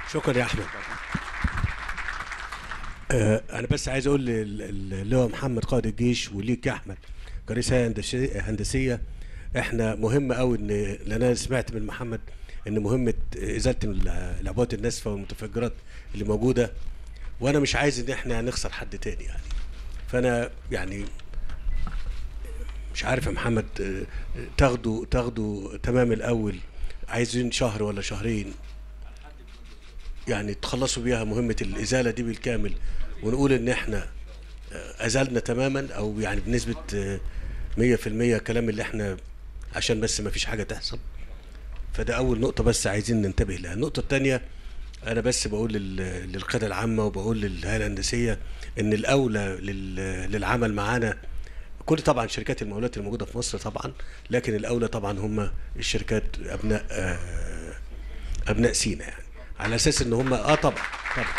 شكرا يا احمد آه، انا بس عايز اقول لل- لل- اللي هو محمد قائد الجيش وليك يا احمد كرئيس هيئه هندسي- هندسيه احنا مهم قوي ان لان انا سمعت من محمد ان مهمه ازاله ال- العبوات الناسفه والمتفجرات اللي موجوده وانا مش عايز ان احنا نخسر حد تاني يعني فانا يعني مش عارف يا محمد آه، تاخدوا تاخدوا تمام الاول عايزين شهر ولا شهرين يعني تخلصوا بيها مهمة الإزالة دي بالكامل ونقول إن إحنا آه، أزلنا تماما أو يعني بنسبة آه، مية في المية كلام اللي إحنا عشان بس ما فيش حاجة تحصل فده أول نقطة بس عايزين ننتبه لها النقطة الثانية أنا بس بقول لل- للقيادة العامة وبقول للهيئة الهندسية إن الأولى لل- للعمل معانا كل طبعا شركات المقاولات الموجودة في مصر طبعا لكن الأولى طبعا هم الشركات أبناء آه، أبناء سينا يعني على أساس إن هم آه طبعا طبعا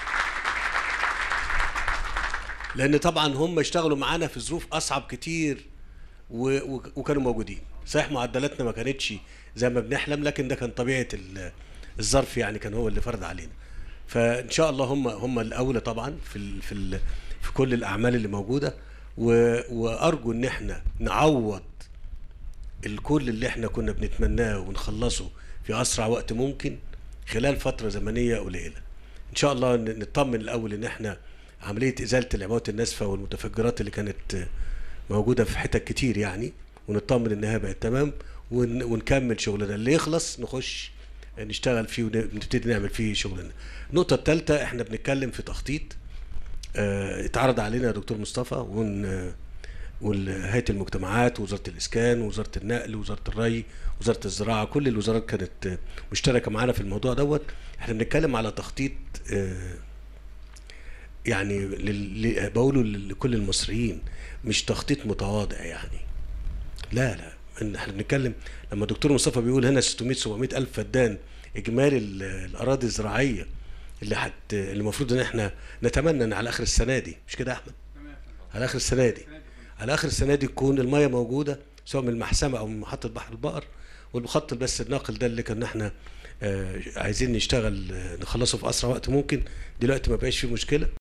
لان طبعا هم اشتغلوا معانا في ظروف اصعب كتير و... و... وكانوا موجودين صحيح معدلاتنا ما كانتش زي ما بنحلم لكن ده كان طبيعه ال... الظرف يعني كان هو اللي فرض علينا فان شاء الله هم هم الاولى طبعا في ال... في ال... في كل الاعمال اللي موجوده و... وارجو ان احنا نعوض الكل اللي احنا كنا بنتمناه ونخلصه في اسرع وقت ممكن خلال فتره زمنيه قليله ان شاء الله ن- نطمن الاول ان احنا عمليه ازاله العبوات الناسفه والمتفجرات اللي كانت آه، موجوده في حتت كتير يعني ونطمن انها بقت تمام ون ونكمل شغلنا اللي يخلص نخش نشتغل فيه ونبتدي نعمل فيه شغلنا النقطه الثالثه احنا بنتكلم في تخطيط آه، اتعرض علينا يا دكتور مصطفى ون آه، وهيئه المجتمعات ووزاره الاسكان ووزاره النقل ووزاره الري ووزاره الزراعه كل الوزارات كانت آه، مشتركه معانا في الموضوع دوت احنا بنتكلم على تخطيط آه، يعني لل- ل- بقوله لكل المصريين مش تخطيط متواضع يعني لا لا إن احنا بنتكلم لما الدكتور مصطفى بيقول هنا 600 700 الف فدان اجمالي ال- الاراضي الزراعيه اللي حت اللي المفروض ان احنا نتمنى ان على اخر السنه دي مش كده يا احمد على اخر السنه دي على اخر السنه دي تكون الميه موجوده سواء من المحسمه او من محطه بحر البقر والخط بس الناقل ده اللي كنا احنا آه، عايزين نشتغل آه، نخلصه في اسرع وقت ممكن دلوقتي ما بقاش فيه مشكله